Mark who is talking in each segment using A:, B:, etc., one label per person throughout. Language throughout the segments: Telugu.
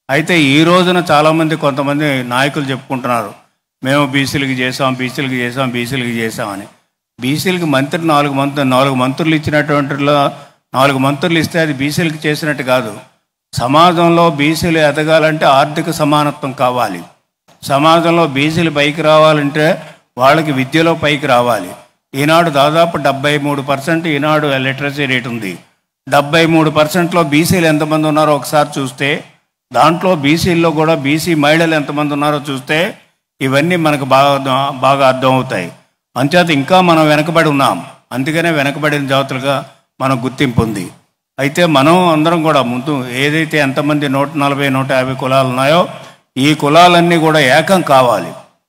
A: అయితే ఈ రోజున చాలామంది కొంతమంది నాయకులు చెప్పుకుంటున్నారు మేము బీసీలకి చేసాం బీసీలకి చేసాం బీసీలకి చేసామని బీసీలకి మంత్రి నాలుగు మంత్రులు నాలుగు మంత్రులు ఇచ్చినటువంటిలో నాలుగు మంత్రులు ఇస్తే అది బీసీలకి చేసినట్టు కాదు సమాజంలో బీసీలు ఎదగాలంటే ఆర్థిక సమానత్వం కావాలి సమాజంలో బీసీలు పైకి రావాలంటే వాళ్ళకి విద్యలో పైకి రావాలి ఈనాడు దాదాపు డెబ్బై మూడు పర్సెంట్ ఈనాడు లిటరసీ రేట్ ఉంది డెబ్బై మూడు పర్సెంట్లో బీసీలు ఎంతమంది ఉన్నారో ఒకసారి చూస్తే దాంట్లో బీసీల్లో కూడా బీసీ మహిళలు ఎంతమంది ఉన్నారో చూస్తే ఇవన్నీ మనకు బాగా బాగా అర్థం అవుతాయి అంచేత ఇంకా మనం వెనకబడి ఉన్నాం అందుకనే వెనకబడిన జాతులుగా మనకు గుర్తింపు ఉంది అయితే మనం అందరం కూడా ముందు ఏదైతే ఎంతమంది నూట నలభై నూట యాభై కులాలు ఉన్నాయో ఈ కులాలన్నీ కూడా ఏకం కావాలి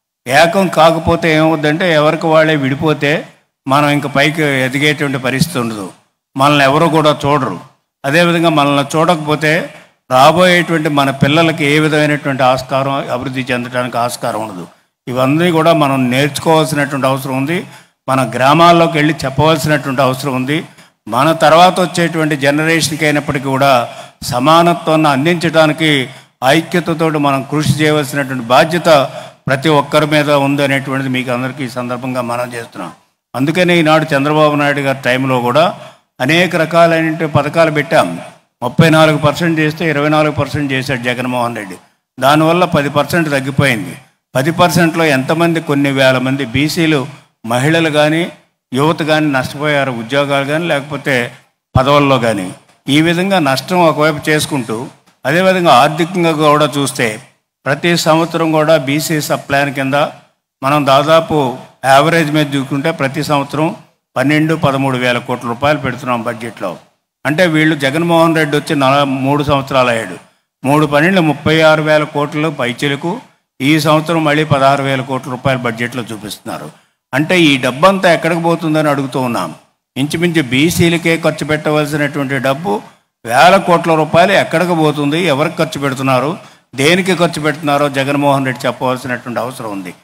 A: ఏకం కాకపోతే ఏమవుద్దంటే ఎవరికి వాళ్ళే విడిపోతే మనం ఇంక పైకి ఎదిగేటువంటి పరిస్థితి ఉండదు మనల్ని ఎవరు కూడా చూడరు అదేవిధంగా మనల్ని చూడకపోతే రాబోయేటువంటి మన పిల్లలకి ఏ విధమైనటువంటి ఆస్కారం అభివృద్ధి చెందడానికి ఆస్కారం ఉండదు ఇవన్నీ కూడా మనం నేర్చుకోవాల్సినటువంటి అవసరం ఉంది మన గ్రామాల్లోకి వెళ్ళి చెప్పవలసినటువంటి అవసరం ఉంది మన తర్వాత వచ్చేటువంటి జనరేషన్కి అయినప్పటికీ కూడా సమానత్వాన్ని అందించడానికి ఐక్యతతో మనం కృషి చేయవలసినటువంటి బాధ్యత ప్రతి ఒక్కరి మీద ఉంది అనేటువంటిది మీకు అందరికీ ఈ సందర్భంగా మనం చేస్తున్నాం అందుకనే ఈనాడు చంద్రబాబు నాయుడు గారి టైంలో కూడా అనేక రకాలైన పథకాలు పెట్టాం ముప్పై నాలుగు పర్సెంట్ చేస్తే ఇరవై నాలుగు పర్సెంట్ చేశాడు జగన్మోహన్ రెడ్డి దానివల్ల పది పర్సెంట్ తగ్గిపోయింది పది పర్సెంట్లో ఎంతమంది కొన్ని వేల మంది బీసీలు మహిళలు కానీ యువత కానీ నష్టపోయారు ఉద్యోగాలు కానీ లేకపోతే పదవుల్లో కానీ ఈ విధంగా నష్టం ఒకవైపు చేసుకుంటూ అదేవిధంగా ఆర్థికంగా కూడా చూస్తే ప్రతి సంవత్సరం కూడా బీసీ సబ్ ప్లాన్ కింద మనం దాదాపు యావరేజ్ మీద చూసుకుంటే ప్రతి సంవత్సరం పన్నెండు పదమూడు వేల కోట్ల రూపాయలు పెడుతున్నాం బడ్జెట్లో అంటే వీళ్ళు జగన్మోహన్ రెడ్డి వచ్చి నల మూడు సంవత్సరాలు అయ్యాడు మూడు పన్నెండు ముప్పై ఆరు వేల కోట్లు పైచిలకు ఈ సంవత్సరం మళ్ళీ పదహారు వేల కోట్ల రూపాయలు బడ్జెట్లో చూపిస్తున్నారు అంటే ఈ డబ్బంతా ఎక్కడికి పోతుందని అడుగుతూ ఉన్నాం ఇంచుమించు బీసీలకే ఖర్చు పెట్టవలసినటువంటి డబ్బు వేల కోట్ల రూపాయలు ఎక్కడికి పోతుంది ఎవరికి ఖర్చు పెడుతున్నారు దేనికి ఖర్చు పెడుతున్నారో జగన్మోహన్ రెడ్డి చెప్పవలసినటువంటి అవసరం ఉంది